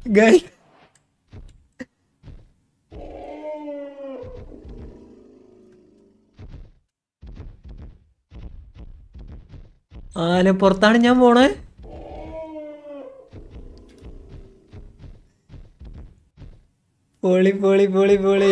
ഗൈ ആനപ്പുറത്താണ് ഞാൻ പോണേ പൊളി പൊളി പൊളി പൊളി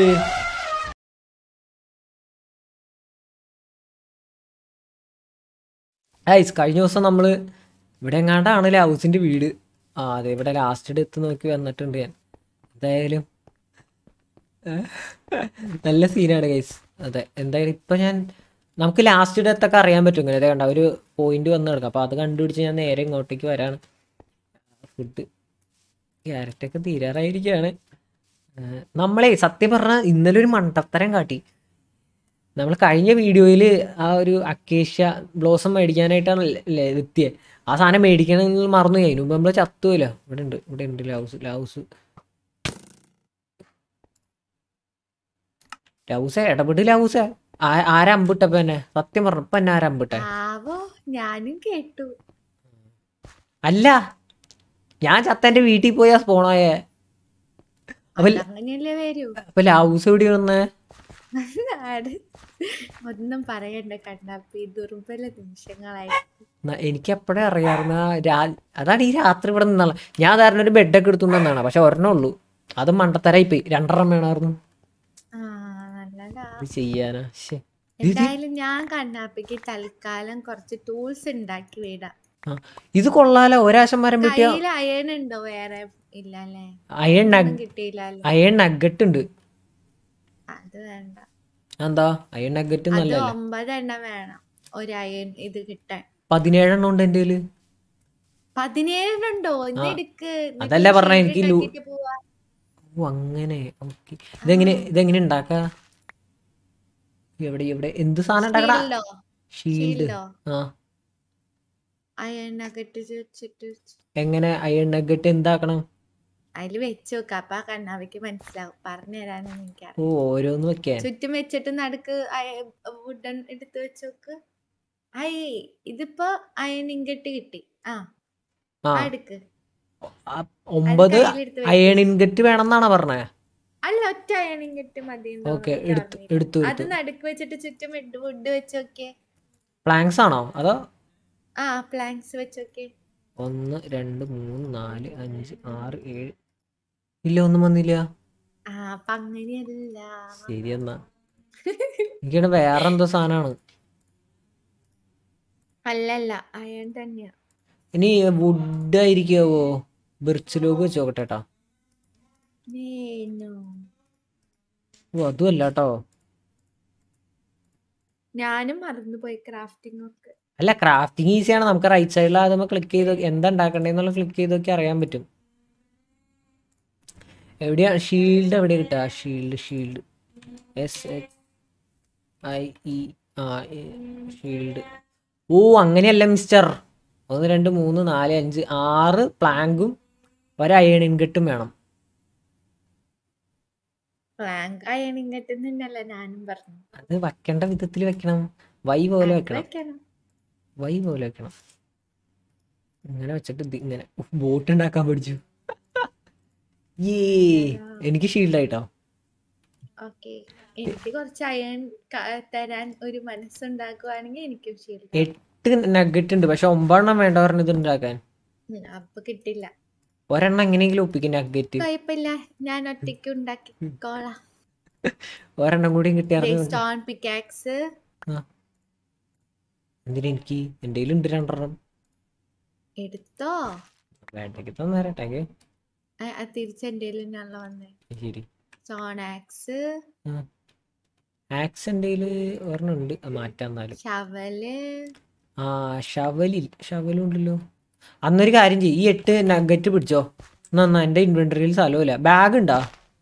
ഐസ് കഴിഞ്ഞ ദിവസം നമ്മൾ ഇവിടെ എങ്ങാണ്ടാണല്ലേ ഹൗസിൻ്റെ വീട് ആ അതെ ഇവിടെ ലാസ്റ്റ് എത്തി നോക്കി വന്നിട്ടുണ്ട് ഞാൻ എന്തായാലും ഏഹ്, നല്ല സീനാണ് ഗൈസ് അതെ എന്തായാലും ഇപ്പം ഞാൻ നമുക്ക് ലാസ്റ്റ് ഡെത്തൊക്കെ അറിയാൻ പറ്റും ഇങ്ങനെ കണ്ട ഒരു പോയിന്റ് വന്ന് കിടക്കും അപ്പോൾ അത് കണ്ടുപിടിച്ച് ഞാൻ നേരെ ഇങ്ങോട്ടേക്ക് വരാണ് ഫുഡ് ക്യാരറ്റൊക്കെ തീരാറായിരിക്കുകയാണ് ഏഹ്, നമ്മളെ സത്യം പറഞ്ഞാൽ ഇന്നലെ ഒരു മണ്ടത്തരം കാട്ടി നമ്മൾ കഴിഞ്ഞ വീഡിയോയിൽ ആ ഒരു അക്കേഷ്യ ബ്ലോസം മേടിക്കാനായിട്ടാണ് ലെ- എത്തിയത് ആ സാധനം മേടിക്കണമെന്ന് മറന്നു പോയി. അതിന് മുമ്പ് നമ്മൾ ചത്തുമല്ലോ ഇവിടെ ഉണ്ട് ഇവിടെ ഉണ്ട് ലൗസ് ലൗസ് ലൗസേ ഇടപെട്ട് ലൗസേ ആ- ആരാ അമ്പിട്ടപ്പ എന്നെ സത്യം പറഞ്ഞു ഇപ്പൊ എന്നെ ആരാ അമ്പിട്ടെ ആവോ ഞാനും കേട്ടു അല്ല ഞാൻ ചത്തന്റെ വീട്ടിൽ പോയാ സ്പോണായേ അപ്പൊ ല- അങ്ങനെയല്ലേ വരൂ അപ്പൊ ലൗസ് എവിടെ വന്നേ ആട് ഒന്നും പറയണ്ട കണ്ണപ്പി ദുർബല നിമിഷങ്ങളായി ന- എനിക്ക് എപ്പോഴേ അറിയാവുന്ന രാ- അതാണ് ഈ രാത്രി ഇവിടെ നിന്നുള്ള ഞാൻ ധാരണ ഒരു ബെഡൊക്കെ എടുത്തുകൊണ്ടാണ് പക്ഷെ ഒരെണ്ണേ ഉള്ളൂ അത് മണ്ടത്തരായി പോയി രണ്ടെണ്ണം വേണമായിരുന്നു ആ നല്ലതാ ഇത് ചെയ്യാനാ ശ്ശെ. എന്തായാലും ഞാൻ കണ്ണാപ്പിക്ക് തൽക്കാലം കുറച്ച് ടൂൾസ് ഉണ്ടാക്കി വിടാം ആ, ഇത് കൊള്ളാലോ ഒരാശം മരം വെട്ടിയ കയ്യിൽ അയൺ ഉണ്ടോ വേറെ ഇല്ലല്ലേ അയൺ ഒന്നും നഗ് കിട്ടിയില്ലല്ലോ അയൺ നഗറ്റ് ഉണ്ട് അത് വേണ്ട എന്താ അയൺ നഗറ്റ് അത് നല്ലല്ലേ ഒമ്പതെണ്ണം വേണം ഒരു അയൺ ഇത് കിട്ടാൻ പതിനേഴെണ്ണം ഉണ്ട് എൻ്റെ കയ്യില് പതിനേഴുണ്ടോ ഇന്നെടുക്ക് എന്നിട്ട് അതല്ല പറഞ്ഞെ, ഷീറ്റ് എനിക്ക് ലു- ഉണ്ടാക്കിയിട്ട് പോവാ. ഓ അങ്ങനെ ഓക്കെ ഇതെങ്ങനെ ഇതെങ്ങനെ ഉണ്ടാക്കാ എവിടെ എവിടെ എന്ത് സാധനം ഉണ്ടാക്കടാ ഷീൽഡോ? ഷീൽഡ് ഷീൽഡോ? ആ അയൺ നഗറ്റ് വെച്ചിട്ട് എങ്ങനെ അയൺ നഗറ്റ് എന്താക്കണം അതില് വെച്ച് നോക്ക അപ്പൊ ആ കണ്ണാവിക്ക് മനസ്സിലാവും പറഞ്ഞു തരാനൊന്നും എനിക്കറിയാം ഓ ഓരോന്ന് വെക്കാൻ ചുറ്റും വെച്ചിട്ട് നടുക്ക് വുഡൻ എടുത്ത് വെച്ച് നോക്ക് ഐ ഇതിപ്പോ അയൺ ഇങ്കട്ട് കിട്ടി ആ ആ അടുക്ക് ആ, ഒമ്പത് കയ്യിലെടുത്ത് വെക്ക്. അയൺ ഇൻഗറ്റ് വേണമെന്നാണോ പറഞ്ഞേ അല്ല ഒറ്റ അയൺ ഇങ്കട്ട് മതി എന്ന് ഓക്കെ എനിക്ക് എടുത്തു ഓർമ്മയില്ല. എടുത്തു അത് എടുത്തു നടുക്ക് വെച്ചിട്ട് ചുറ്റും വുഡ് വെച്ച് നോക്കിയേ പ്ലാങ്ക്സ് ആണോ അതോ ആ പ്ലാങ്ക്സ് വെച്ച് നോക്കിയേ ഒന്ന് രണ്ട് മൂന്ന് നാല് അഞ്ച് ആറ് ഏഴ് ഇല്ല ഒന്നും വന്നില്ല ആ അപ്പൊ അങ്ങനെയല്ല ശരി എന്നാ എനിക്കാണ് വേറെ എന്തോ സാധനമാണ് അല്ലല്ല അയൺ തന്നെയാ ഇനി വുഡ് ആയിരിക്കാവോ ബിർച്ച് ലോഗ് വെച്ച് നോക്കട്ടെ കേട്ടോ നേനു. ഓ അതും അല്ല കേട്ടോ ഞാനും മറന്നുപോയി ക്രാഫ്റ്റിംഗ് ഒക്കെ അല്ല ക്രാഫ്റ്റിംഗ് ഈസിയാണ് നമുക്ക് റൈറ്റ് സൈഡിൽ ആദ്യം ക്ലിക്ക് ചെയ്ത് നോക്കി- എന്താ ഉണ്ടാക്കണ്ടേന്നുള്ള ക്ലിക്ക് ചെയ്ത് നോക്കി അറിയാൻ പറ്റും എവിടെയാ ഷീൽഡ് എവിടെ കിട്ടുക shield shield S H I E ആ ഷീൽഡ് ഓ അങ്ങനെയല്ല മിസ്റ്റർ ഒന്ന് രണ്ട് മൂന്ന് നാല് അഞ്ച് ആറ് പ്ലാങ്കും ഒരു അയൺ ഇൻകട്ടും വേണം പ്ലാങ്ക് അയൺ ഇങ്ങോട്ട് തന്നെയല്ല ഞാനും പറഞ്ഞു അത് വെക്കേണ്ട വിധത്തിൽ വെക്കണം വൈ പോലെ വെക്കണം വെക്കണം വൈ പോലെ വെക്കണം ഇങ്ങനെ വെച്ചിട്ട് ഇത് ഇങ്ങനെ ബോട്ട് ഉണ്ടാക്കാൻ പഠിച്ചു ഏ എനിക്ക് ഷീൽഡ് ആയിട്ടോ ഓക്കെ എനിക്ക് കുറച്ച് അയൺ തരാൻ ഒരു മനസ്സുണ്ടാക്കുവാണെങ്കിൽ എനിക്കും ശീലം എട്ട് നഗറ്റ് ഉണ്ട് പക്ഷെ ഒമ്പതെണ്ണം വേണ്ട പറഞ്ഞത് ഉണ്ടാക്കാൻ അപ്പൊ കിട്ടില്ല ഒരെണ്ണം എങ്ങനെയെങ്കിലും ഒപ്പിക്കും നഗറ്റ് കുഴപ്പമില്ല ഞാൻ ഒറ്റയ്ക്ക് ഉണ്ടാക്കിക്കോളാം ഒരെണ്ണം കൂടി കിട്ടിയായിരുന്നു സ്റ്റോൺ പിക്കാക്സ് എന്തിനാ എനിക്ക് എൻ്റെ കയ്യിലുണ്ട് രണ്ടെണ്ണം എടുത്തോ വേണ്ടേക്ക് തന്നേരട്ടെ ആ- ആ തിരിച്ച് എൻ്റെ തന്നെയാണല്ലോ വന്നേ ശരി സ്റ്റോൺ ആക്സ് ആക്സ് എൻ്റെ കയ്യിൽ ഒരെണ്ണം ഉണ്ട് അത് മാറ്റാൻ എന്നാലും ഷവല് ആ ഷവലിൽ ഷവലുണ്ടല്ലോ അന്നൊരു കാര്യം ചെയ്യും ഈ എട്ട് നഗറ്റ് പിടിച്ചോ എന്നാ എൻ്റെ ഇൻവെന്ററിയിൽ സ്ഥലമില്ല ബാഗ് ഉണ്ടോ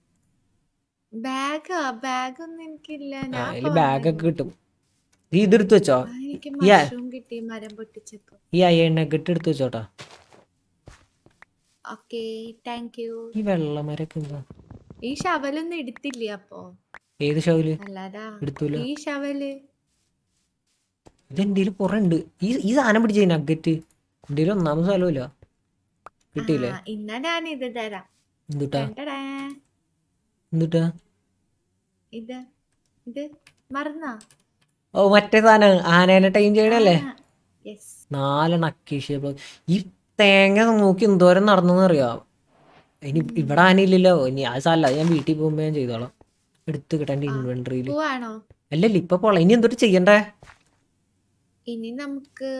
ബാഗാ ബാഗ് ഒന്നും എനിക്കില്ല ആ ഞാൻ അതിൽ ബാഗൊക്കെ കിട്ടും ഈ ഇതെടുത്ത് വെച്ചോ ആ, എനിക്ക് Yeah. മഷ്റൂം കിട്ടി മരം പൊട്ടിച്ചപ്പോ ഈ അയ്യൺ നഗറ്റ് എടുത്ത് വെച്ചോട്ടാ ഓക്കെ താങ്ക് യു ഈ വെള്ളമരൊക്കെ എന്താ ഈ ഷവലൊന്നും എടുത്തില്ലേ അപ്പോ ഏത് ഷവല് അല്ലാതാ എടുത്തൂല ഈ ഷവല് ഇതെൻ്റെ കുറെ ഉണ്ട് ഈ ഈ സാധനം പിടിച്ചേ നഗറ്റ് എൻ്റെ ഒന്നാമത് സ്ഥലമില്ല കിട്ടിയില്ലേ ആ, ഇന്നാ ഞാൻ ഇത് തരാം എന്തുട്ടാ ടടടാ. എന്തുട്ടാ ഇത് ഇത് മറന്നാ ഓ മറ്റേ സാധനം ആനേനെ ടൈം ചെയ്യണല്ലേ യെസ് നാലെണ്ണം അക്കേഷ്യ ബ്ലോക്ക് ഈ തേങ്ങ നോക്കി എന്തോരം നടന്നെന്ന് അറിയാം ഇനി ഇവിടെ ആനയില്ലല്ലോ ഇനി അത് സാരല്ല അത് ഞാൻ വീട്ടിൽ പോകുമ്പോൾ ഞാൻ ചെയ്തോളാം എടുത്ത് കിട്ടേണ്ട ഇൻവെന്ററിയിൽ പോവാണോ അല്ലല്ല ഇപ്പൊ പോള ഇനി എന്തോട്ട് ചെയ്യണ്ടേ ഇനി നമുക്ക്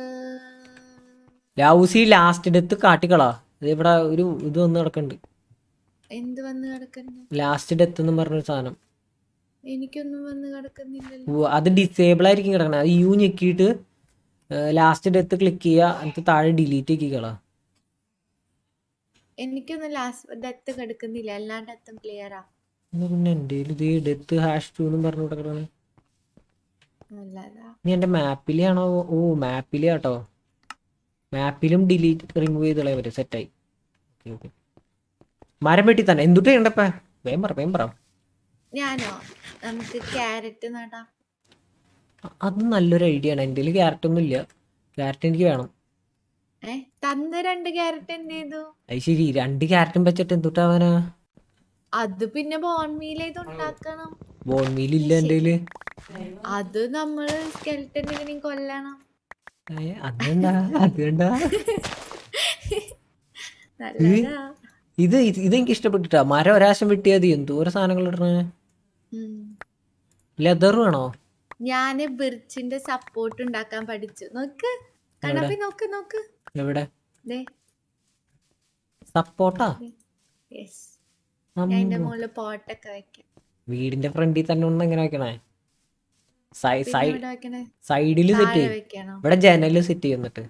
ലൗസി ലാസ്റ്റ് ഡെത്ത് കാട്ടിക്കളാ ഇത് ഇവിടെ ഒരു ഇത് വന്ന് കിടക്കുന്നുണ്ട് എന്ത് വന്ന് കിടക്കുന്നു ലാസ്റ്റ് ഡെത്ത് എന്ന് പറഞ്ഞൊരു സാധനം എനിക്കൊന്നും വന്ന് കിടക്കുന്നില്ലല്ലോ ഉവ്വ് അത് ഡിസേബിൾ ആയിരിക്കും കിടക്കണേ അത് യു ഞെക്കിയിട്ട് ലാസ്റ്റ് ഡെത്ത് ക്ലിക്ക് ചെയ്യുക എന്നിട്ട് താഴെ ഡിലീറ്റ് ആക്കിക്കളാ എനിക്കൊന്നും ലാസ്റ്റ് ഡെത്ത് കിടക്കുന്നില്ല എല്ലാ ഡെത്തും ക്ലിയറാ എന്നാ പിന്നെ എൻ്റെ ഇത് ഡെത്ത് ഹാഷ് ടു എന്നും പറഞ്ഞു കിടക്കണേ നല്ലതാ നീ എൻ്റെ മാപ്പിലാണോ ഓ മാപ്പിലാ കേട്ടോ മാപ്പിലും ഡിലീറ്റ് റിമൂവ് ചെയ്ത് കളയാൻ പറ്റും സെറ്റായി ഓക്കെ ഓക്കെ മരം വെട്ടി തന്നെ എന്തുട്ട് ചെയ്യണ്ടപ്പ വേം പറ വേം പറ ഞാനോ നമുക്ക് ക്യാരറ്റ് നടാം അ- അത് നല്ലൊരു ഐഡിയ ആണ് എൻ്റെ ക്യാരറ്റ് ഒന്നും ഇല്ല ക്യാരറ്റ് എനിക്ക് വേണം ഏ തന്ന രണ്ട് ക്യാരറ്റ് എന്ത് ചെയ്തു അത് ശരി രണ്ട് ക്യാരറ്റും വെച്ചിട്ട് എന്തുട്ടാവാനാ അത് പിന്നെ ബോൺമീൽ ചെയ്ത് ഉണ്ടാക്കണം ബോൺ മീൽ ഇല്ല എൻ്റെ കയ്യില് അത് നമ്മള് സ്കെൽറ്റൻ കൊല്ലണം ഏ, അതുകൊണ്ടാ അതുകൊണ്ടാ നല്ലതാ ഇത് ഇത് ഇതെനിക്ക് ഇഷ്ടപ്പെട്ടിട്ടാ മരം ഒരാശം വെട്ടിയാൽ മതി എന്തോരം സാധനങ്ങൾ ഇടണേ ഉം. ലെതർ വേണോ ഞാന് ബിർച്ചിന്റെ സപ്പോർട്ട് ഉണ്ടാക്കാൻ പഠിച്ചു നോക്ക് കണ്ണപ്പി നോക്ക് നോക്ക് എവിടെ ദേ സപ്പോർട്ടാ യെസ് ഞാൻ അതിന്റെ മുകളിൽ പോട്ടൊക്കെ വെക്കാം വീടിന്റെ ഫ്രണ്ടിൽ തന്നെ ഒന്ന് എങ്ങനെ വെക്കണേ സൈ പിന്നെ സൈ ഇവിടെ വെക്കണേ സൈഡിൽ സെറ്റ് താഴെ ചെയ്യും വെക്കണം ഇവിടെ ജനല് സെറ്റ് ചെയ്യുന്നിട്ട്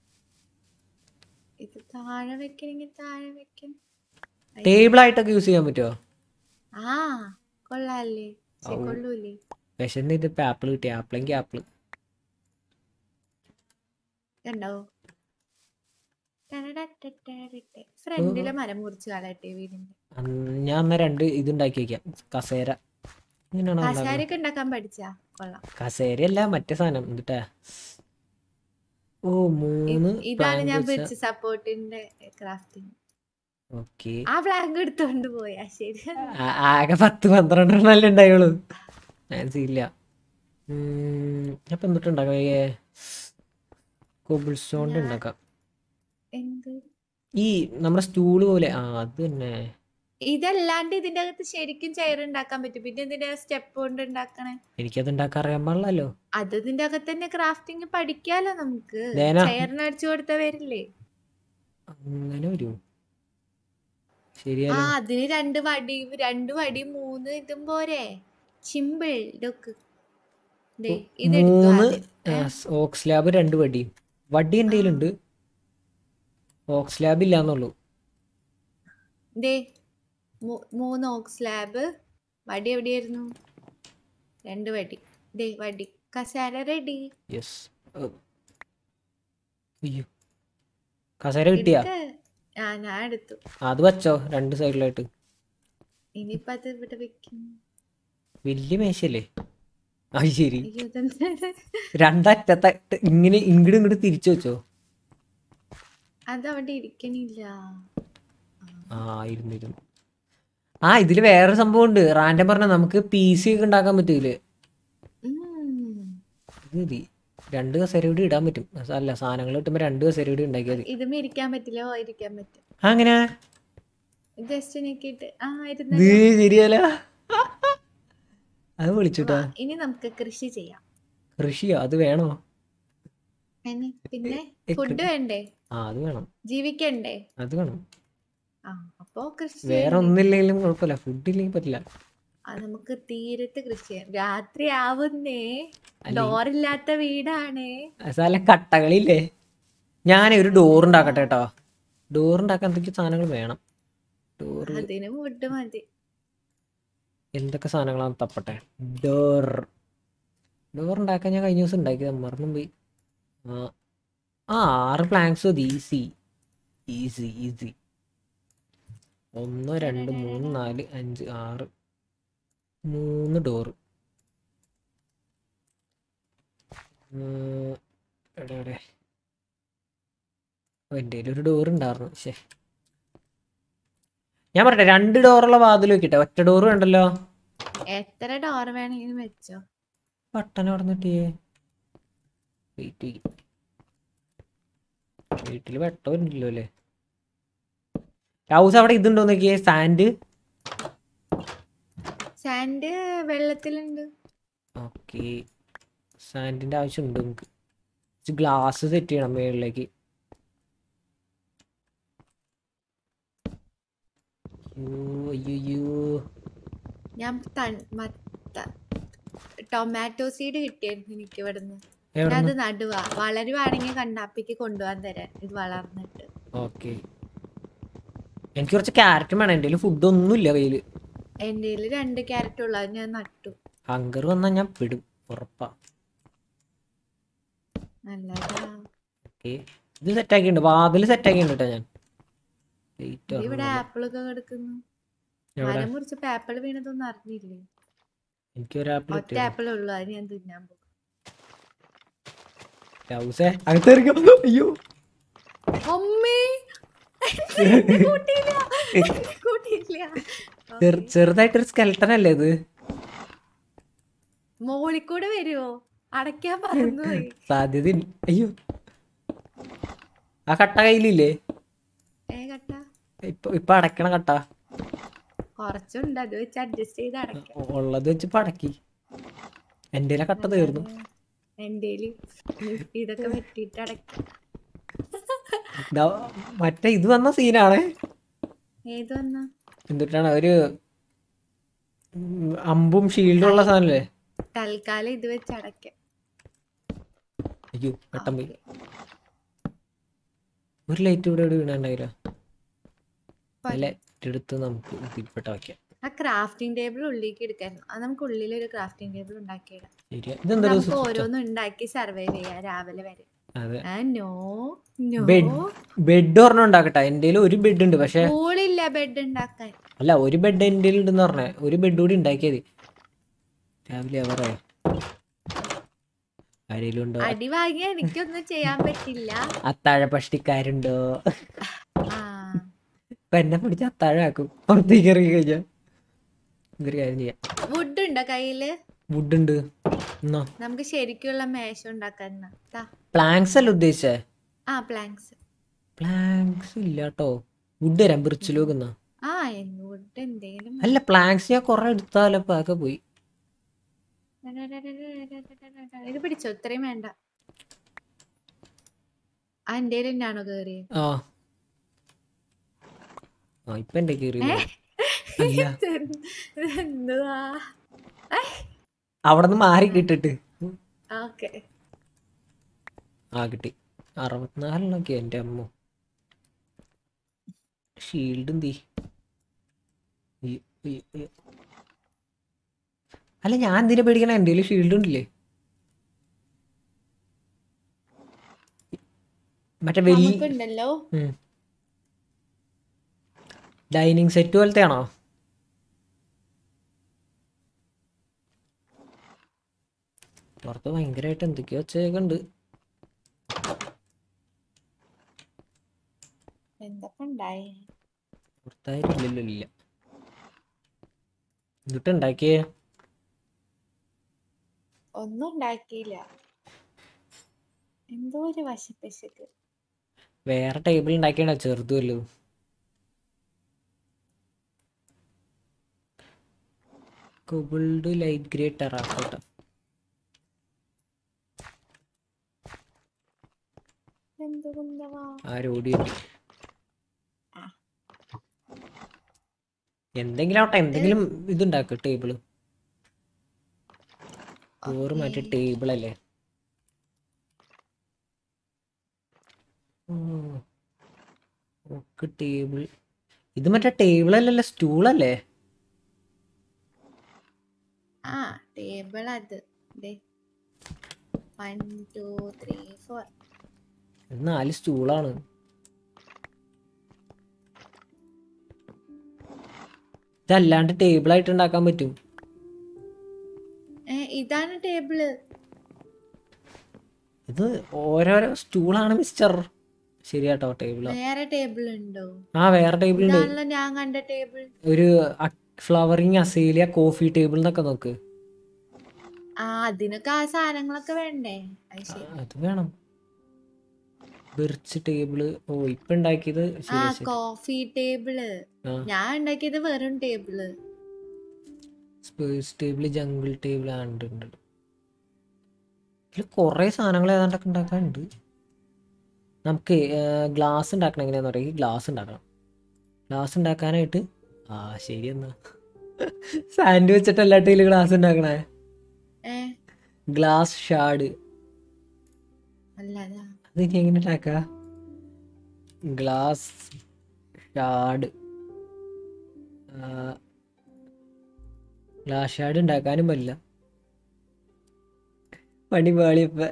ഇത് താഴെ വെക്കണമെങ്കിൽ താഴെ വെക്കണം ടേബിൾ ആയിട്ടൊക്കെ യൂസ് ചെയ്യാൻ പറ്റുമോ ആ കൊള്ളാല്ലേ ശ്ശെ, ഔ. കൊള്ളൂലേ വിശന്ന് ഇത് ഇപ്പൊ ആപ്പിൾ കിട്ടി ആപ്പിളെങ്കിൽ ആപ്പിൾ കണ്ടോ ഫ്രണ്ടിലെ മരം മുറിച്ച് കളയട്ടെ വീടിന്റെ ഞാൻ അന്ന് രണ്ട് ഇത് ഉണ്ടാക്കി വെക്കാം കസേര ഇങ്ങനെയാണോ ഉണ്ടാക്കുന്നത്? കസാരയൊക്കെ ഉണ്ടാക്കാൻ പഠിച്ചാ കൊള്ളാം കസേരയല്ല മറ്റേ സാധനം എന്നിട്ടാ ഓ മൂന്ന് ഇ- ഇതാണ് ഞാൻ ബിർച്ച് സപ്പോർട്ടിന്റെ ക്രാഫ്റ്റിംഗ് ഓക്കെ ആ ഫ്ലാഗ് എടുത്തോണ്ട് പോയാ ശരി ആകെ പത്ത് പന്ത്രണ്ടെണ്ണല്ലേ ഉണ്ടായുള്ളൂ ചാൻസ് ഇല്ല അപ്പൊ എന്തിട്ട് ഉണ്ടാക്കാം കോബിൾ സ്റ്റോണിന്റെ ഉണ്ടാക്കാം എന്ത് ഈ നമ്മുടെ സ്റ്റൂള് പോലെ ആ അത് തന്നെ ഇതല്ലാണ്ട് ഇതിന്റെ അകത്ത് ശരിക്കും ചെയർ ഉണ്ടാക്കാൻ പറ്റും പിന്നെ ഇതിന്റെ സ്റ്റെപ്പ് കൊണ്ട് ഉണ്ടാക്കണേ എനിക്കത് ഉണ്ടാക്കാൻ അറിയാൻ പാടില്ലല്ലോ അത് ഇതിന്റെ അകത്ത് തന്നെ ക്രാഫ്റ്റിംഗ് പഠിക്കാലോ നമുക്ക് ദേന. ചെയറിന് അടിച്ചു കൊടുത്ത വരില്ലേ അങ്ങനെ വരൂ ആ ശരിയല്ലോ അതിന് രണ്ട് വടി രണ്ട് വടി മൂന്ന് ഇതും പോരെ ചിമ്പിൾ ഇതൊക്കെ ദേ, ഇതെടുത്തു മൂന്ന് ആദ്യം. ഏ? ഓക്സ് ലാബ് രണ്ട് വടിയും വടി എൻ്റെ കയ്യിലുണ്ട് ഓക്സ് ലാബ് ഇല്ലാന്നുള്ളൂ ദേ മൂ- മൂന്ന് ഓക്സ് ലാബ് വടി എവിടെയായിരുന്നു രണ്ട് വടി ദേ വടി കസാര റെഡി യെസ് അയ്യോ കസേര കിട്ടിയാ ആ ഞാൻ എടുത്തു അത് വെച്ചോ രണ്ട് സൈഡിലായിട്ട് ഇനിയിപ്പോ അത് ഇവിടെ വെക്കും വലിയ മേശയല്ലേ അത് ശരി അയ്യോ ഇതെന്താ രണ്ടറ്റത്തായിട്ട് ഇങ്ങനെ ഇങ്ങോട്ട് ഇങ്ങോട്ട് തിരിച്ചു വെച്ചോ അത് അവിടെ ഇരിക്കണില്ല ആ ഇരുന്നു ഇരുന്നു ആ ഇതില് വേറെ സംഭവം ഉണ്ട് റാൻഡം പറഞ്ഞ നമുക്ക് പി സി ഒക്കെ ഉണ്ടാക്കാൻ പറ്റൂലേ ഉം. ഇത് മതി രണ്ട് കസേര കൂടി ഇടാൻ പറ്റും അല്ല സാധനങ്ങൾ കിട്ടുമ്പോ രണ്ട് കസേര കൂടി ഉണ്ടാക്കിയാൽ മതി ഇതും ഇരിക്കാൻ പറ്റില്ല ഓ ഇരിക്കാൻ പറ്റും ആ, അങ്ങനെ ജസ്റ്റ് നീക്കിയിട്ട് ആ ഇത് ഇരുന്നല്ലോ. ശരിയല്ല അത് വിളിച്ചുട്ടാ വാ, ഇനി നമുക്ക് കൃഷി ചെയ്യാം കൃഷിയോ അത് വേണോ ഇനി പിന്നെ എ- ഫുഡ് വേണ്ടേ ആ അത് വേണം ജീവിക്കണ്ടേ അത് വേണം ആ അപ്പോ കൃഷി വേറെ ചെയ്യണ്ടേ? ഒന്നില്ലെങ്കിലും കുഴപ്പമില്ല ഫുഡ് ഇല്ലെങ്കിൽ പറ്റില്ല ആ നമുക്ക് തീരത്ത് കൃഷി ചെയ്യാം രാത്രി ആവുന്നേ അല്ലേ? ഡോറില്ലാത്ത വീടാണേ അതല്ല കട്ടകളില്ലേ ഞാൻ ഒരു ഡോർ ഉണ്ടാക്കട്ടെ കേട്ടോ ഡോർ ഉണ്ടാക്കാൻ എന്തൊക്കെ സാധനങ്ങൾ വേണം ഡോർ അതിന് ഫുഡ് മതി എന്തൊക്കെ സാധനങ്ങളാണ് തപ്പട്ടെ ഡോർ ഡോർ ഉണ്ടാക്കാൻ ഞാൻ കഴിഞ്ഞ ദിവസം ഉണ്ടാക്കിയത് മറന്നും പോയി ആ ആ ആറ് പ്ലാങ്ക്സ് മതി ഈസി ഈസി ഈസി ഒന്ന് രണ്ട് മൂന്ന് നാല് അഞ്ച് ആറ് മൂന്ന് ഡോറ് എവിടെ എവിടെ ഓ, എൻ്റെ കയ്യിൽ ഒരു ഡോർ ഉണ്ടായിരുന്നു ശേ ഞാൻ പറയട്ടെ രണ്ട് ഡോറുള്ള വാതിൽ വെക്കട്ടെ ഒറ്റ ഡോറ് വേണ്ടല്ലോ എത്ര ഡോർ വേണമെങ്കിലും വെച്ചോ ബട്ടൺ അവിടെ നിട്ടിയേ വെയിറ്റ് വീട്ടിൽ വെട്ടമില്ലല്ലോ അല്ലേ ഹൗസ് അവിടെ ഇതുണ്ടോ നോക്കിയേ സാൻഡ് സാൻഡ് വെള്ളത്തിലുണ്ട് ഓക്കെ സാൻഡിന്റെ ആവശ്യമുണ്ട് നമുക്ക് ഗ്ലാസ് സെറ്റ് ചെയ്യണം മേളിലേക്ക് അയ്യോ അയ്യോ ഞാൻ തൺ- മത്ത- ടൊമാറ്റോ സീഡ് കിട്ടിയായിരുന്നു എനിക്ക് ഇവിടുന്ന് ഞാൻ എവിടെ അത് നടുവാ വളരുവാണെങ്കിൽ കണ്ണാപ്പിക്ക് കൊണ്ടുപോകാൻ തരാൻ ഇത് വളർന്നിട്ട് ഓക്കെ എനിക്ക് കുറച്ച് ക്യാരറ്റ് വേണം എൻ്റെ ഫുഡ് ഒന്നുമില്ല കയ്യിൽ എൻ്റെ കയ്യില് രണ്ട് ക്യാരറ്റ് ഉള്ളു അത് ഞാൻ നട്ടു ഹങ്കർ വന്നാൽ ഞാൻ പെടും ഉറപ്പാ നല്ലതാ ഓക്കെ ഇത് സെറ്റാക്കിയിട്ടുണ്ട് വാതിൽ സെറ്റാക്കിയിട്ടുണ്ട് കേട്ടോ ഞാൻ Light ഇത് ഇവിടെ ഓർമ്മയില്ല. ആപ്പിളൊക്കെ കിടക്കുന്നു എവിടെ മരം മുറിച്ചപ്പോ ആപ്പിൾ വീണതൊന്നും അറിഞ്ഞില്ലേ എനിക്ക് ഒരു ആപ്പിൾ ഒറ്റ ആപ്പിൾ ഉള്ളു അത് ഞാൻ തിന്നാൻ പോകും ഹൗസേ അകത്തേറിക്കോ അയ്യോ അമ്മേ എന്നെ കൂട്ടിയില്ല എന്നെ കൂട്ടിയില്ല ചെറു ചെറുതായിട്ടൊരു സ്കെൽട്ടൻ അല്ലേ ഇത് മോളിൽ കൂടെ വരുവോ അടയ്ക്കാൻ പറഞ്ഞു പോയി സാധ്യത ഇല്ല. അയ്യോ ആ കട്ട കയ്യിലില്ലേ ഏ കട്ട ഇപ്പൊ ഇപ്പൊ അടക്കണ കട്ട കുറച്ചുണ്ട് അത് വെച്ച് അഡ്ജസ്റ്റ് ചെയ്ത് അടയ്ക്കാം ഉള്ളത് വെച്ച് ഇപ്പൊ അടക്കി എന്റെ കട്ട തീർന്നു എൻ്റെ ഇതൊക്കെ വെട്ടിയിട്ട് അടയ്ക്കാം ദാ, മറ്റേ ഇത് വന്ന സീനാണ് ഏത് വന്ന എന്നിട്ടാണ് ഒരു ഉം, അമ്പും ഷീൽഡും ഉള്ള സാധനല്ലേ തൽക്കാലം ഇത് വെച്ച് അടയ്ക്കാം അയ്യോ പെട്ടെന്ന് പോയി ഓക്കേ. ഒരു ലൈറ്റ് ഇവിടെ ഇവിടെ വീണാണ്ടായില്ല പ- ലൈറ്റ് എടുത്ത് നമുക്ക് ഇതിൽപ്പെട്ട വയ്ക്കാം ആ ക്രാഫ്റ്റിംഗ് ടേബിൾ ഉള്ളിലേക്ക് എടുക്കായിരുന്നു അത് നമുക്ക് ഉള്ളിൽ ഒരു ക്രാഫ്റ്റിംഗ് ടേബിൾ ഉണ്ടാക്കിയിടാം ശരിയാ ഇതെന്താ ഒരു നമുക്ക് switch ആ? ഓരോന്നും ഉണ്ടാക്കി സർവൈവ് ചെയ്യാം രാവിലെ വരെ അതെ ആ നോ നോ ബെഡ് ബെഡ് ഒരെണ്ണം ഉണ്ടാക്കട്ടെ എൻ്റെ ഒരു ബെഡ് ഉണ്ട് പക്ഷെ സ്കൂളില്ല ബെഡ് ഉണ്ടാക്കാൻ അല്ല ഒരു ബെഡ് എൻ്റെ ഉണ്ടെന്ന് പറഞ്ഞേ ഒരു ബെഡ് കൂടി ഉണ്ടാക്കിയത് രാവിലെ അവറേ ആരെങ്കിലും ഉണ്ടോ അടി വാങ്ങിയാ എനിക്കൊന്നും ചെയ്യാൻ പറ്റില്ല അത്താഴ പഷ്ടിക്കാരുണ്ടോ ആ ഇപ്പൊ എന്നെ പിടിച്ച് അത്താഴാക്കും പുറത്തേക്ക് ഇറങ്ങി കഴിഞ്ഞാ ഇതൊരു കാര്യം ചെയ്യാം വുഡ് ഉണ്ടോ കയ്യില് വുഡ് ഉണ്ട് എന്നാ നമുക്ക് ശരിക്കുള്ള മേശ ഉണ്ടാക്കാൻ എന്നാ. ദാ. പ്ലാങ്സ് അല്ല ഉദ്ദേശിച്ചേ ആ പ്ലാങ്ക്സ് പ്ലാങ്സ് ഇല്ല കേട്ടോ വുഡ് തരാം ബിർച്ചിലോക്ക് എന്നാ ആ വുഡ് എന്തെങ്കിലും അല്ല പ്ലാങ്സ് ഞാൻ കൊറേ എടുത്താലോ അപ്പൊ അതൊക്കെ പോയി ഇത് പിടിച്ചോ ഇത്രയും വേണ്ട ആ എന്റെ തന്നെയാണോ കേറിയത് ആ ആ ഇപ്പൊ എന്റെ കീറി അല്ല എന്തുവാ അവിടെ നിന്ന് മാറി കിട്ടിട്ട് ഓക്കെ ആ കിട്ടി അറുപത്തിനാലിനൊക്കെ എൻ്റെ അമ്മ ഷീൽഡ് എന്തി അല്ല ഞാൻ എന്തിനാ പേടിക്കണ എൻ്റെ കയ്യിൽ ഷീൽഡ് ഉണ്ടില്ലേ മറ്റേ വലിയ നമുക്കുണ്ടല്ലോ ഡൈനിങ് സെറ്റ് പോലത്തെ ആണോ പുറത്ത് ഭയങ്കരമായിട്ട് എന്തൊക്കെയോ വെച്ചൊക്കെ ഉണ്ട് എന്തൊക്കെ ഉണ്ടായി പുറത്താരും ഇല്ലല്ലോ ഇല്ല എന്നിട്ട് ഉണ്ടാക്കിയേ ഒന്നും ഉണ്ടാക്കിയില്ല എന്തോ ഒരു വശപ്പശക്ക് വേറെ ടേബിൾ ഉണ്ടാക്കിയാണോ ചെറുതുമല്ലോ കൊബിൾഡ് ലൈറ്റ് ഗ്രേ ടെറാക്കോട്ട എന്ത് കുന്തവാ ആരോടി ആ. എന്തെങ്കിലും ആവട്ടെ എന്തെങ്കിലും ഇതുണ്ടാക്കുക ടേബിള് ചോറ് മറ്റേ Okay. ടേബിൾ അല്ലേ ഓക്കെ ടേബിൾ ഇത് മറ്റേ ടേബിൾ അല്ലല്ലോ സ്റ്റൂൾ അല്ലേ ആ ടേബിൾ അത് വൺ ടു ത്രീ ഫോർ ഇത് നാല് സ്റ്റൂളാണ് ഇതല്ലാണ്ട് ടേബിൾ ആയിട്ട് ഉണ്ടാക്കാൻ പറ്റും ഇതാണ് ടേബിള് ഇത് ഓരോരോ സ്റ്റൂളാണ് മിസ്റ്റർ ശരിയാട്ടോ ടേബിളാ വേറെ ടേബിൾ ഉണ്ടോ ആ വേറെ ടേബിൾ ഉണ്ട് ഇതാണല്ലോ ഞാൻ കണ്ട ടേബിൾ ഒരു ഫ്ലവറിങ് അസേലിയ കോഫി ടേബിൾ എന്നൊക്കെ നോക്ക് ആ അതിനൊക്കെ ആ സാധനങ്ങളൊക്കെ വേണ്ടേ അത് ശരി അത് വേണം ബെർച്ച് ടേബിള് ഓ ഇപ്പൊ ഉണ്ടാക്കിയത് ആ ശരി ശരി കോഫി ടേബിള് ആ ഞാൻ ഉണ്ടാക്കിയത് വെറും table space table jungle table ആ ഉണ്ട് ഉണ്ട് ഉണ്ട്. ഇതിൽ കുറേ സാധനങ്ങൾ ഏതാണ്ടൊക്കെ ഉണ്ടാക്കാനുണ്ട് നമുക്ക് ഗ്ലാസ് ഉണ്ടാക്കണം എങ്ങനെയാന്ന് പറയുക ഗ്ലാസ് ഉണ്ടാക്കണം ഗ്ലാസ് ഉണ്ടാക്കാനായിട്ട് ആ ശരി എന്നാ സാൻഡ് വെച്ചിട്ടല്ല ടൈല് ഗ്ലാസ് ഉണ്ടാക്കണേ ഏ ഗ്ലാസ് ഷാഡ് അല്ലതാ അത് ഇനി എങ്ങനെ ഉണ്ടാക്ക ഗ്ലാസ് ഷാഡ് ഗ്ലാസ് ഷാഡ് ഉണ്ടാക്കാനും പറ്റില്ല പണി പാളിയപ്പ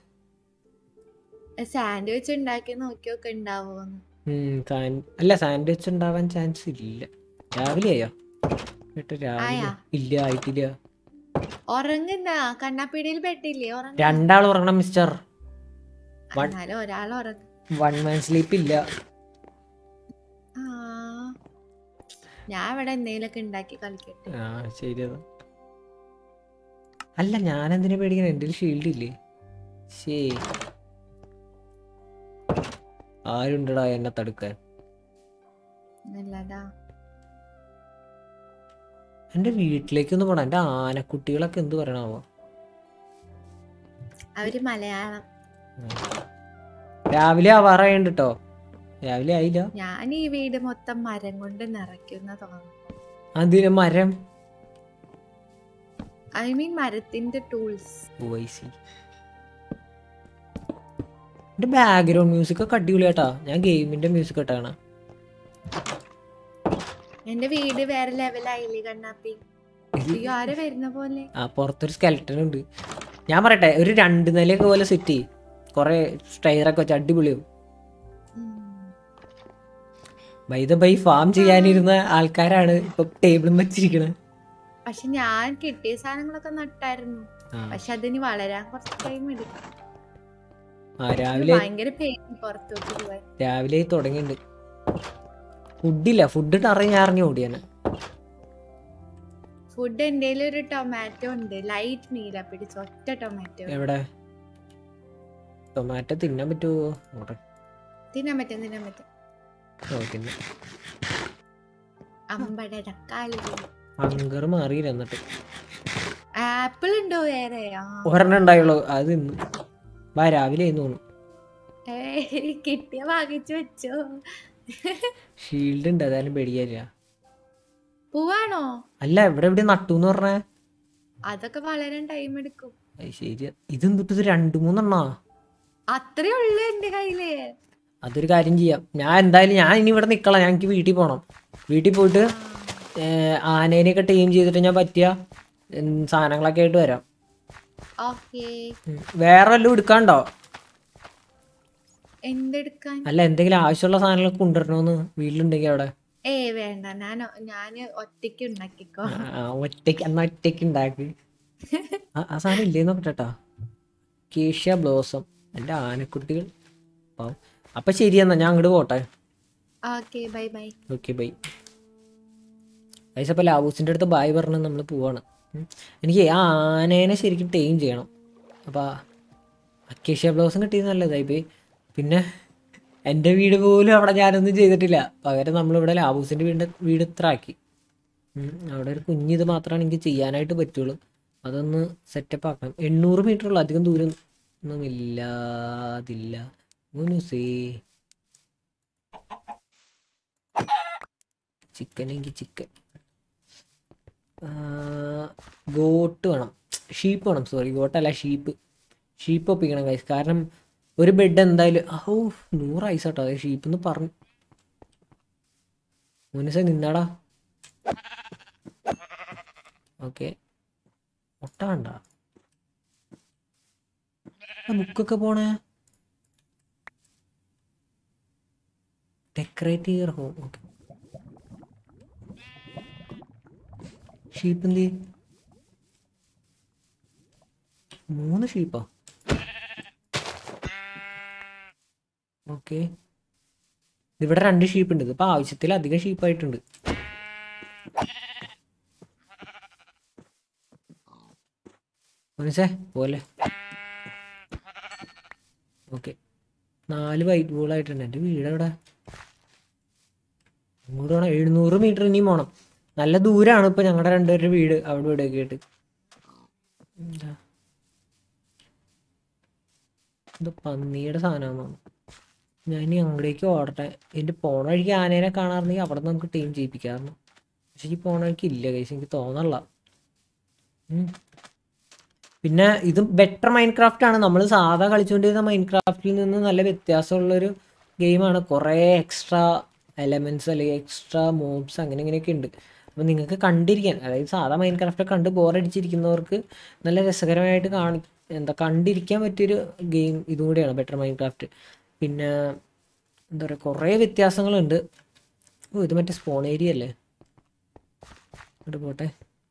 സാൻഡ്വിച്ച് ഉണ്ടാക്കി നോക്കിയൊക്കെ ഉണ്ടാവോന്ന് ഉം, സാൻ- അല്ല സാൻഡ്വിച്ച് ഉണ്ടാവാൻ ചാൻസ് ഇല്ല രാവിലെ ആയോ കേട്ടോ രാവിലെ ആയാ? ഇല്ല ആയിട്ടില്ല ഉറങ്ങുന്ന കണ്ണാപ്പീടിയിൽ പെട്ടില്ലേ ഉറങ്ങ രണ്ടാൾ ഉറങ്ങണം മിസ്റ്റർ വൺ- എന്നാലും ഒരാൾ ഉറങ്ങും വൺ മാൻ സ്ലീപ്പ് ഇല്ല ആ ഞാൻ ഇവിടെ എന്തെങ്കിലുമൊക്കെ ഉണ്ടാക്കി കളിക്കട്ടെ ആ ശരിയതാ അല്ല ഞാൻ എന്തിനാ പേടിക്കണം എൻ്റെ ഷീൽഡ് ഇല്ലേ ശേ ആരുണ്ടടാ എന്നെ തടുക്കാൻ നല്ലതാ എൻ്റെ വീട്ടിലേക്കൊന്ന് പോണം എൻ്റെ ആനക്കുട്ടികളൊക്കെ എന്ത് പറയണാവോ അവര് മലയാളം രാവിലെ ആവാറായുണ്ട് കേട്ടോ രാവിലെ ആയില്ല ഞാൻ ഈ വീട് മൊത്തം മരം കൊണ്ട് നിറയ്ക്കുന്ന തോന്നുന്നു അതിന് മരം ഐ മീൻ മരത്തിന്റെ ടൂൾസ് വോയിസി എൻ്റെ ബാക്ക്ഗ്രൗണ്ട് മ്യൂസിക് ഒക്കെ അടിപൊളിയാട്ടാ ഞാൻ ഗെയിമിന്റെ മ്യൂസിക് ഇട്ടാണ് എന്റെ വീട് വേറെ ലെവലായില്ലേ കണ്ണാപ്പി അയ്യോ ആര് വരുന്ന പോലെ ആ പുറത്തൊരു സ്കെൽട്ടൻ ഉണ്ട് ഞാൻ പറയട്ടെ ഒരു രണ്ട് നിലയൊക്കെ പോലെ സെറ്റ് ചെയ്യും കുറെ സ്റ്റൈറൊക്കെ വെച്ച് അടിപൊളിയാവും ഉം. ബൈ ദ ബൈ ഫാം ചെയ്യാനിരുന്ന ആൾക്കാരാണ് ഇപ്പൊ ടേബിളും വെച്ചിരിക്കണത് പക്ഷെ ഞാൻ കിട്ടിയ സാധനങ്ങളൊക്കെ നട്ടായിരുന്നു ആ പക്ഷെ അതിന് വളരാൻ കുറച്ച് ടൈം എടുക്കും ആ ഇത് രാവിലെ ഭയങ്കര പെയിൻ പുറത്തോട്ട് പോവാൻ രാവിലെ തുടങ്ങിയിട്ടുണ്ട് ഫുഡില്ല ഫുഡ് ഇറങ്ങി ഇറങ്ങി ഓടിയാണ് ഫുഡ് എൻ്റെ ഒരു ടൊമാറ്റോ ഉണ്ട് ലൈറ്റ് നീല പിടിച്ച ഒറ്റ ടൊമാറ്റോ എവിടെ ടൊമാറ്റോ തിന്നാൻ പറ്റുമോ നോട്ടെ തിന്നാൻ പറ്റും തിന്നാൻ പറ്റും ഓ തിന്നെ അമ്പട കാലി ഹങ്കർ മാറിയില്ല എന്നിട്ട് ആപ്പിൾ ഉണ്ടോ വേറെ ആ ഒരെണ്ണം ഉണ്ടായുള്ളൂ അത് തിന്നു വാ രാവിലെ ആയിരുന്നു തോന്നുന്നു ഏയ്, കിട്ടിയ വാങ്ങിച്ചു വെച്ചോ ഷീൽഡ് ഉണ്ട് അതായാലും പേടിക്കാനില്ല പോവാണോ അല്ല ഇവിടെ എവിടെ നട്ടു എന്ന് പറഞ്ഞേ അതൊക്കെ വളരാൻ ടൈം എടുക്കും അത് ശരി ഇതെന്തിട്ട് ഇത് രണ്ട് മൂന്നെണ്ണാ അത്രേ ഉള്ളു എന്റെ കയ്യില് അതൊരു കാര്യം ചെയ്യാം ഞാൻ എന്തായാലും ഞാൻ ഇനി ഇവിടെ നിൽക്കണം ഞാൻ എനിക്ക് വീട്ടിൽ പോകണം വീട്ടിൽ പോയിട്ട് ഏർ, ആനേനെയൊക്കെ ടീം ചെയ്തിട്ട് ഞാൻ പറ്റിയ ഉം, സാധനങ്ങളൊക്കെ ആയിട്ട് വരാം ഓക്കേ ഉം. വേറെ വല്ലതും എടുക്കാണ്ടോ എന്തെടുക്കാൻ അല്ല എന്തെങ്കിലും ആവശ്യമുള്ള സാധനങ്ങളൊക്കെ കൊണ്ടുവരണമെന്ന് വീട്ടിലുണ്ടെങ്കിൽ അവിടെ ഏ വേണ്ട ഞാൻ ഞാന് ഒറ്റയ്ക്ക് ഉണ്ടാക്കിക്കോ ആ, ഒറ്റയ്ക്ക് എന്നാ ഒറ്റയ്ക്ക് ഉണ്ടാക്കി ആ ആ സാധനം ഇല്ലേ നോക്കട്ടെട്ടാ കേഷ്യ ബ്ലോസം എൻ്റെ ആനക്കുട്ടികൾ പാവം. അപ്പൊ ശരി എന്നാ ഞാൻ അങ്ങോട്ട് പോട്ടെ okay bye bye okay bye അപ്പോൾ ലാബൂസിൻ്റെ അടുത്ത് ബായ് പറഞ്ഞ് നമ്മൾ പോവാണ് ഉം. എനിക്ക് ആ ആനേനെ ശരിക്കും ടൈം ചെയ്യണം അപ്പോൾ അക്കേഷ്യ ബ്ലൗസും കിട്ടിയത് നല്ലതായി പോയി പിന്നെ എൻ്റെ വീട് പോലും അവിടെ ഞാനൊന്നും ചെയ്തിട്ടില്ല പകരം നമ്മളിവിടെ ലാബൂസിൻ്റെ വീടിൻ്റെ വീട് ഇത്ര ആക്കി ഉം. അവിടെ ഒരു കുഞ്ഞിത് മാത്രമാണ് എനിക്ക് ചെയ്യാനായിട്ട് പറ്റുള്ളൂ അതൊന്ന് സെറ്റപ്പ് ആക്കണം എണ്ണൂറ് മീറ്റർ ഉള്ളു അധികം ദൂരം ഒന്നും ഇല്ലാതില്ല സേ ചിക്കൻ എങ്കിൽ ചിക്കൻ ഗോട്ട് വേണം ഷീപ്പ് വേണം സോറി ഗോട്ടല്ല ഷീപ്പ് ഷീപ്പ് ഒപ്പിക്കണം കൈസ് കാരണം ഒരു ബെഡ് എന്തായാലും ഓ നൂറ് ഐസ് കേട്ടോ അത് ഷീപ്പ് എന്ന് പറഞ്ഞു മുനസ നിന്നാടാ ഓക്കെ മുട്ട വേണ്ട ബുക്കൊക്കെ പോണേ decorate your home okay sheep എന്ത് ചെയ്യും? മൂന്ന് ഷീപ്പാ ഓക്കെ ഇവിടെ രണ്ട് ഷീപ്പ് ഉണ്ട് ഇതിപ്പോൾ ആവശ്യത്തിലധികം ഷീപ്പായിട്ടുണ്ട് മനസ്സേ പോലെ ഓക്കെ നാല് വൈറ്റ് ബോൾ ആയിട്ടുണ്ട് എൻ്റെ വീട് എവിടെ ഇങ്ങോട്ട് വേണം എഴുന്നൂറ് മീറ്റർ ഇനിയും പോകണം നല്ല ദൂരമാണ് ഇപ്പൊ ഞങ്ങളുടെ രണ്ടുപേരുടെ വീട് അവിടെ ഇവിടെയൊക്കെ ആയിട്ട് എന്താ ഇത് പന്നിയുടെ സാധനമാണ് ഞാൻ ഇനി അങ്ങോട്ടേക്ക് ഓടട്ടെ എൻ്റെ പോണ വഴിക്ക് ആനേനെ കാണാറുണ്ടെങ്കിൽ അവിടെ നിന്ന് നമുക്ക് ടീം ചെയ്യിപ്പിക്കാറുണ്ട് പക്ഷെ ഈ പോണ വഴിക്ക് ഇല്ല കൈസ് എനിക്ക് തോന്നല്ല ഉം. പിന്നെ ഇത് ബെറ്റർ മൈൻഡ് ക്രാഫ്റ്റ് ആണ് നമ്മൾ സാധാ കളിച്ചുകൊണ്ടിരുന്ന മൈൻഡ് ക്രാഫ്റ്റിൽ നിന്ന് നല്ല വ്യത്യാസമുള്ളൊരു ഗെയിമാണ് കുറേ എക്സ്ട്രാ എലമെൻറ്റ്സ് അല്ലെങ്കിൽ എക്സ്ട്രാ മോബ്സ് അങ്ങനെ ഇങ്ങനെയൊക്കെ ഉണ്ട് അപ്പോൾ നിങ്ങൾക്ക് കണ്ടിരിക്കാൻ അതായത് സാധാ മൈൻഡ് ക്രാഫ്റ്റ് കണ്ട് ബോറടിച്ചിരിക്കുന്നവർക്ക് നല്ല രസകരമായിട്ട് കാണി എന്താ കണ്ടിരിക്കാൻ പറ്റിയൊരു ഗെയിം ഇതും കൂടിയാണ് ബെറ്റർ മൈൻഡ് ക്രാഫ്റ്റ് പിന്നെ എന്താ പറയുക കുറേ വ്യത്യാസങ്ങളുണ്ട് ഓ ഇത് മറ്റേ സ്പോൺ ഏരിയ അല്ലേ ഇവിടെ പോട്ടെ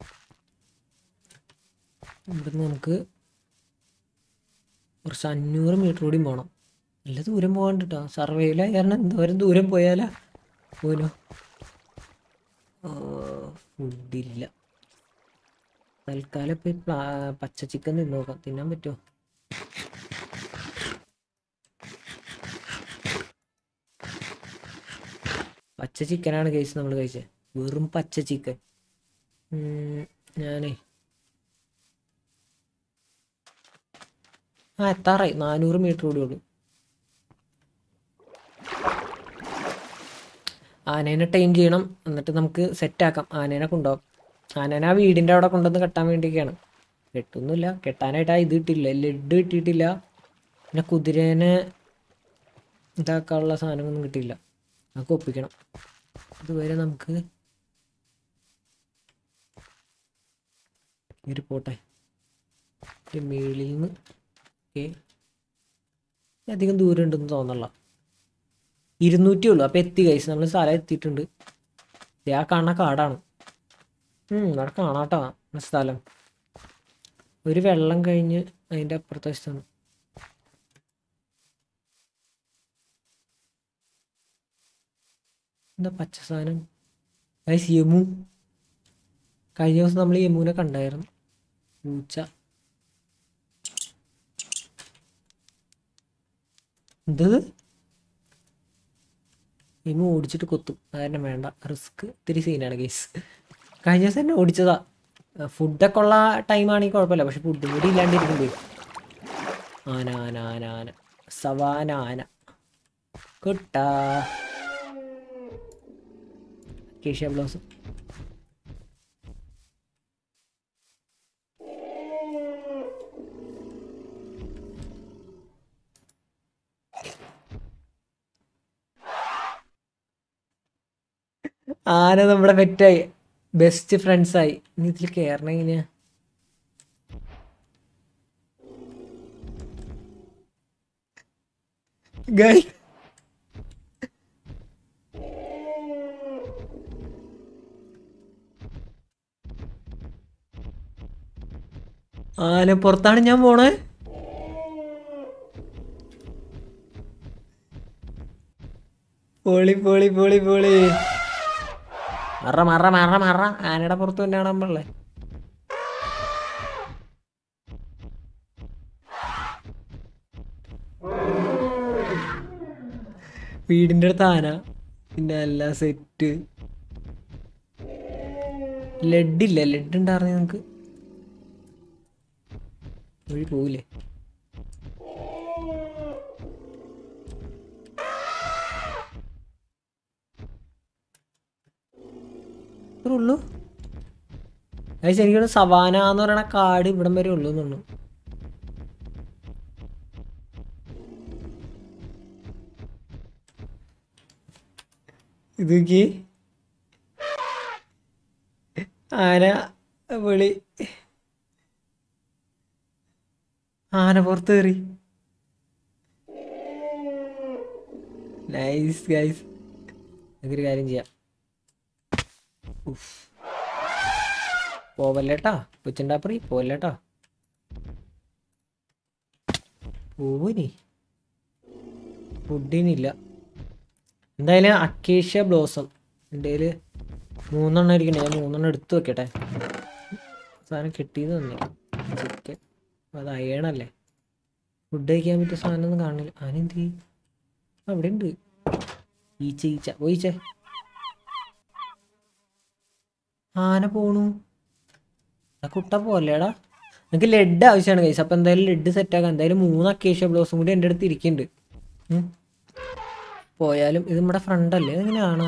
ഇവിടുന്ന് നമുക്ക് കുറച്ച് അഞ്ഞൂറ് മീറ്റർ കൂടി പോകണം നല്ല ദൂരം പോകാണ്ട് കേട്ടോ സർവേയില കാരണം എന്തോരം ദൂരം പോയാലാ പോലോ ഫുഡില്ല തൽക്കാലം ഇപ്പം പച്ച ചിക്കൻ തിന്നു നോക്കാം തിന്നാൻ പറ്റുമോ പച്ച ചിക്കനാണ് കഴിച്ചത് നമ്മൾ കഴിച്ചത് വെറും പച്ച ചിക്കൻ ഞാനേ ആ എത്താറായി നാനൂറ് മീറ്റർ കൂടി ഉള്ളൂ ആനേനെ ടൈം ചെയ്യണം എന്നിട്ട് നമുക്ക് സെറ്റാക്കാം ആനേനെ കൊണ്ടുപോകാം ആനേനെ ആ വീടിൻ്റെ അവിടെ കൊണ്ടുവന്ന് കെട്ടാൻ വേണ്ടിയൊക്കെയാണ് കെട്ടൊന്നുമില്ല കെട്ടാനായിട്ട് ആ ഇത് കിട്ടിയില്ല ലഡ് കിട്ടിയിട്ടില്ല പിന്നെ കുതിരേനെ ഇതാക്കാനുള്ള സാധനമൊന്നും കിട്ടിയില്ല അതൊക്കെ ഒപ്പിക്കണം ഇതുവരെ നമുക്ക് ഒരു പോട്ടെ ഒരു മേളിൽ നിന്ന് ഓക്കെ അധികം ദൂരം ഉണ്ടെന്ന് തോന്നല്ല ഇരുന്നൂറ്റി ഉള്ളൂ അപ്പോൾ എത്തി കഴിച്ച് നമ്മൾ സ്ഥലം എത്തിയിട്ടുണ്ട് ദേ ആ കാണുന്ന കാടാണ് ഉം, അവിടെ കാണാട്ടോ ആ സ്ഥലം ഒരു വെള്ളം കഴിഞ്ഞ് അതിൻ്റെ അപ്പുറത്തെ വശത്താണ് എന്താ പച്ച സാധനം ഗൈസ് യമു കഴിഞ്ഞ ദിവസം നമ്മൾ യമുവിനെ കണ്ടായിരുന്നു പൂച്ച എന്തത് യമു ഓടിച്ചിട്ട് കൊത്തും അതെന്നെ വേണ്ട റിസ്ക് ഇത്തിരി സീനാണ് കേസ് കഴിഞ്ഞ ദിവസം തന്നെ ഓടിച്ചതാ ഫുഡൊക്കെ ഉള്ള ടൈമാണെങ്കിൽ കുഴപ്പമില്ല പക്ഷെ ഫുഡും കൂടി ഇല്ലാണ്ടിരിക്കുമ്പോൾ ആന ആന ആന ആന സവാന ആന കുട്ടാ കേഷ്യ ബ്ലൗസ് ആന നമ്മുടെ പെറ്റായി ബെസ്റ്റ് ഫ്രണ്ട്സായി ഇനി ഇതിൽ കയറണ എങ്ങനെയാ ഗൈ ആന പുറത്താണ് ഞാൻ പോണേ പൊളി പൊളി പൊളി പൊളി മറ മറ മറ മറ ആനയുടെ പുറത്ത് തന്നെയാണ് നമ്മളെ വീടിന്റെ അടുത്ത് ആന പിന്നെ എല്ലാ സെറ്റ് ലെഡ് ഇല്ല ലെഡ് ഉണ്ടായിരുന്നു നമുക്ക് വഴി പോവില്ലേ ഇത്രേ ഉള്ളൂ അത് ശരിക്കും സവാന എന്ന് പറയുന്ന കാട് ഇവിടം വരെ ഉള്ളൂ എന്നുള്ളു ഇതൊക്കെ ആന വിളി ആന പുറത്ത് കയറി നൈസ് ഗൈസ് നമുക്കൊരു കാര്യം ചെയ്യാം ഉഫ്. പോവല്ലേട്ടാ കൊച്ചുണ്ടാപ്പറി പോവല്ലേട്ടാ പോവിനി ഫുഡിനില്ല എന്തായാലും അക്കേഷ്യ ബ്ലോസം എൻ്റെ കയ്യിൽ മൂന്നെണ്ണം ഇരിക്കണേ ഞാൻ മൂന്നെണ്ണം എടുത്തു വെക്കട്ടെ സാധനം കിട്ടിയെന്ന് തന്നില്ല ചിക്കൻ അത് അയണല്ലേ ഫുഡ് കഴിക്കാൻ പറ്റിയ സാധനം ഒന്നും കാണില്ല അതിനെന്ത് ചെയ്യും? ആ, അവിടെ ഉണ്ട് ഈച്ച ഈച്ച പോയിച്ചേ ആന പോണു ആ കുട്ട പോലെടാ എനിക്ക് ലെഡ് ആവശ്യമാണ് കൈസ് അപ്പോൾ എന്തായാലും ലെഡ് സെറ്റാക്കാം എന്തായാലും മൂന്ന് അക്കേഷ്യ ബ്ലൗസും കൂടി എൻ്റെ അടുത്ത് ഇരിക്കുന്നുണ്ട് ഉം. പോയാലും ഇത് നമ്മുടെ ഫ്രണ്ട് അല്ലേ ഇതെങ്ങനെയാണ്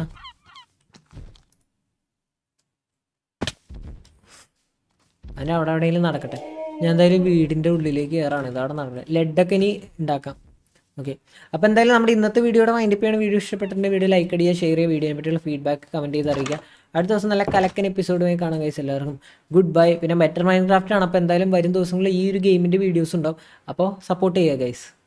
അതിന് അവിടെ എവിടെയെങ്കിലും നടക്കട്ടെ ഞാൻ എന്തായാലും വീടിൻ്റെ ഉള്ളിലേക്ക് കയറാണ് ഇതവിടെ നടക്കുന്നത് ലെഡൊക്കെ ഇനി ഉണ്ടാക്കാം ഓക്കെ അപ്പോൾ എന്തായാലും നമ്മുടെ ഇന്നത്തെ വീഡിയോയുടെ മൈൻഡ് ചെയ്യണം വീഡിയോ ഇഷ്ടപ്പെട്ടിട്ടുണ്ടെങ്കിൽ വീഡിയോ ലൈക്ക് അടിക്കുക ഷെയർ ചെയ്യുക വീഡിയോയെ പറ്റിയുള്ള ഫീഡ്ബാക്ക് കമൻറ്റ് ചെയ്ത് അറിയിക്കുക അടുത്ത ദിവസം നല്ല കലക്കൻ എപ്പിസോഡുമായി കാണാൻ കഴിച്ചു എല്ലാവർക്കും ഗുഡ് ബൈ പിന്നെ ബെറ്റർ മൈൻഡ് ക്രാഫ്റ്റ് ആണ് അപ്പോൾ എന്തായാലും വരും ദിവസങ്ങളിൽ ഈ ഒരു ഗെയിമിൻ്റെ വീഡിയോസ് ഉണ്ടാവും അപ്പോൾ സപ്പോർട്ട് ചെയ്യുക ഗൈസ്